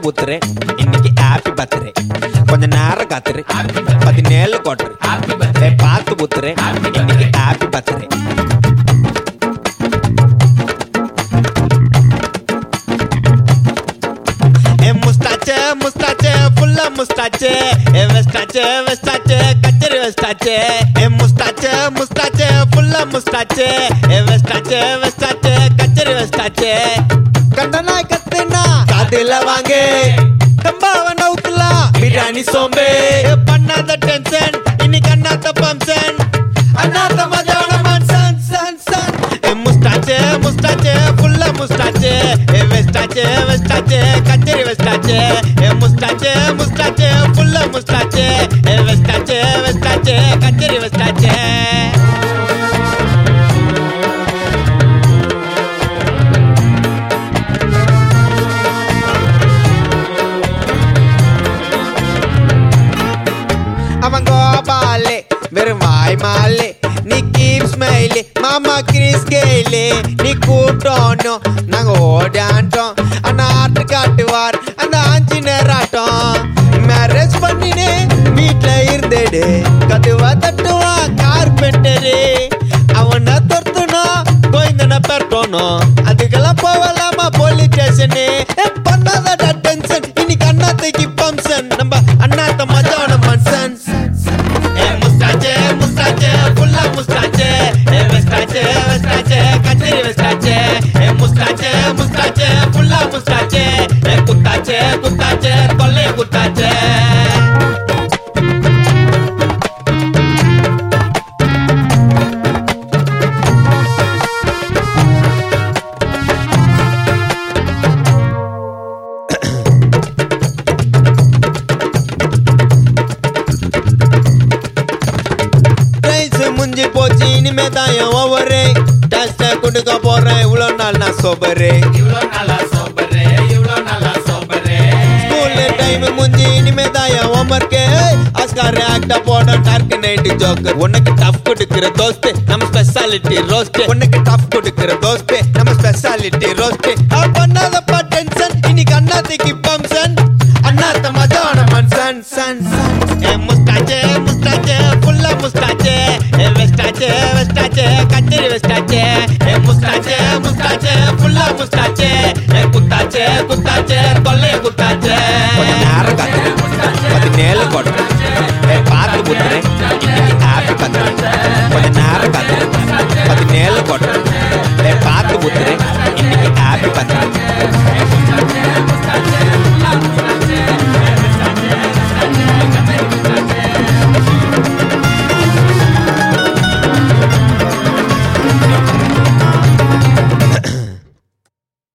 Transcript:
ஊத்துறேன் இன்னைக்கு happy birthday கொஞ்ச நேரம் காத்துரு பதினேழு கோட்டரு ஏய், பார்த்து ஊத்துறேன் இன்னைக்கு ஹாப்பி பர்த்டே ஏ முஸ்டாச்சே முஸ்டாச்சே ஃபுல்லா முஸ்டாச்சே ஏ வெஸ்டாச்சே வெஸ்டாச்சே கச்சரி வெஸ்டாச்சே ஏ முஸ்டாச்சே முஸ்டாச்சே ஃபுல்லா முஸ்டாச்சே ஏ வெஸ்டாச்சே வெஸ்டாச்சே கச்சரி வெஸ்டாச்சே கண்டனா கத்துனா காதுல வாங்க தம்பாவ நவுக்கலாம் பிரியாணி சோம்பே ஏ, பண்ணாத டென்ஷன் இன்னைக்கு அண்ணாத்த பம்சன் அண்ணாத்த மஜான மன்சன் சன் சன் ஏ முஸ்டாச்சே முஸ்டாச்சே ஃபுல்லா முஸ்டாச்சே ஏ வெஸ்டாச்சே வெஸ்டாச்சே கச்சேரி வெஸ்டாச்சே ஏ முஸ்டாச்சே முஸ்டாச்சே ஃபுல்லா முஸ்டாச்சே ஏ வெஸ்டாச்சே வெஸ்டாச்சே கச்சேரி வெஸ்டாச்சே அவன் கோபாலே வெறும் வாய் மாலே நீ கீப் ஸ்மைலே மாமா கிறிஸ் கேலே நீ கூட்டோனும் நாங்க ஓடாண்டோம் ஆனா ஆட்டு காட்டுவார் அந்த ஆஞ்சி நேராட்டம் மேரேஜ் பண்ணினே வீட்ல இருந்தேடு கதுவா தட்டுவா கார்பெண்டரு அவனை தொர்த்துனா கோயந்தன பெறட்டோனும் அதுக்கெல்லாம் போகலாமா போலீஸ் ஸ்டேஷனு பண்ணாதடா டென்ஷன் இன்னைக்கு அண்ணாத்தைக்கு பம்சன் நம்ம அண்ணாத்த மஜான மன்சன் ஏ முஸ்டாச்சே முஸ்டாச்சே ஃபுல்லா முஸ்டாச்சே ஏ வெஸ்டாச்சே வெஸ்டாச்சே கச்சேரி வெஸ்டாச்சே ஏ முஸ்டாச்சே முஸ்டாச்சே ஃபுல்லா முஸ்டாச்சே ஏ குத்தாச்சே குத்தாச்சே கொல்லைய குத்தாச்சே பிரைஸ் முஞ்சி போச்சு இனிமே தான் என் ஓவரு டெஸ்ட கொடுக்க போறேன் இவ்வளவு நாள் நான் சோபரு இவ்ளோ நாளா சோபரு இவ்ளோ நாளா சோபரு ஸ்கூல் டைம் முஞ்சி இனிமே தான் என் ஹோம்ஒர்க்கு ஆஸ்கார் ஆக்டா போட டார்க் நைட் ஜோக்கர் உனக்கு டஃப் கொடுக்கிற தோஸ்து நம்ம ஸ்பெஷாலிட்டி ரோஸ்ட் உனக்கு டஃப் கொடுக்கிற தோஸ்து நம்ம ஸ்பெஷாலிட்டி ரோஸ்ட் பண்ணாதப்பா டென்ஷன் இன்னைக்கு அண்ணாத்தைக்கு பம்சன் அண்ணாத்த மஜான மன்சன் சன் சன் ஏ முஸ்டாச்சே முஸ்டாச்சே ஃபுல்லா முஸ்டாச்சே ஏ வெஸ்டாச்சே வெஸ்டாச்சே கச்சேரி வெஸ்டாச்சே ஏ முஸ்டாச்சே முஸ்டாச்சே ஃபுல்லா முஸ்டாச்சே ஏ குத்தாச்சே குத்தாச்சே கொல்லைய குத்தாச்சே கொஞ்ச நேரம் காத்துரு பதினேழு கோட்டை பார்த்து புத்துறேன் இன்னைக்கு ஹாப்பி பத்திரம்